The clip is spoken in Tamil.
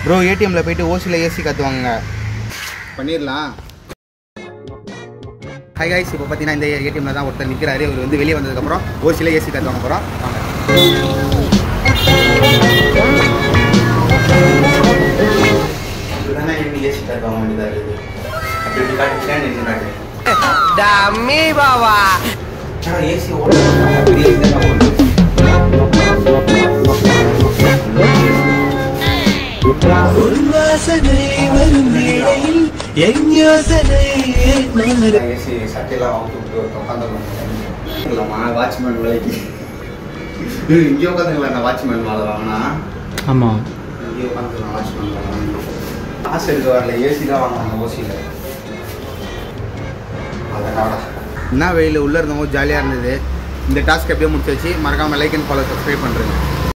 ப்ரோ ஏடிஎம்ல போயிட்டு ஓசியில் ஏசி கற்றுவாங்க பண்ணிடலாம் ஹை கைஸ் இப்போ பார்த்தீங்கன்னா இந்த ஏடிஎம்ல தான் ஒருத்தர் நிற்கிறாரு அவர் வந்து வெளியே வந்ததுக்கப்புறம் ஓசியில் ஏசி கற்றுவாங்க போகிறோம் வாங்க இதுதானே ஏசி கற்றுவாங்க வேண்டியதாக இருக்குது அப்படி இப்படி காட்டி ஃபேன் நின்று காட்டு டம்மி பாவா ஆனால் ஏசி ஓடுறது பெரிய ஏசி தான் ஓடுது வாசனை வரும் வேளையில் என் யோசனை நான் ஏசி சட்டையெல்லாம் அவுத்து விட்டு உட்காந்துருக்கோம் இல்லைம்மா வாட்ச்மேன் வேலைக்கு இங்கே உட்காந்துங்களா நான் வாட்ச்மேன் மேலே வாங்கினா ஆமாம் இங்கே உட்காந்துக்கலாம் வாட்ச்மேன் மேலே காசு எடுக்க வரல ஏசி தான் வாங்கினாங்க ஓசியில் அதனால என்ன வெயில் உள்ளே இருந்தவங்க ஜாலியாக இருந்தது இந்த டாஸ்க் எப்படியோ முடிச்சு வச்சு மறக்காமல் லைக் அண்ட் ஃபாலோ சப்ஸ்கிரைப் பண்ணுறேங்க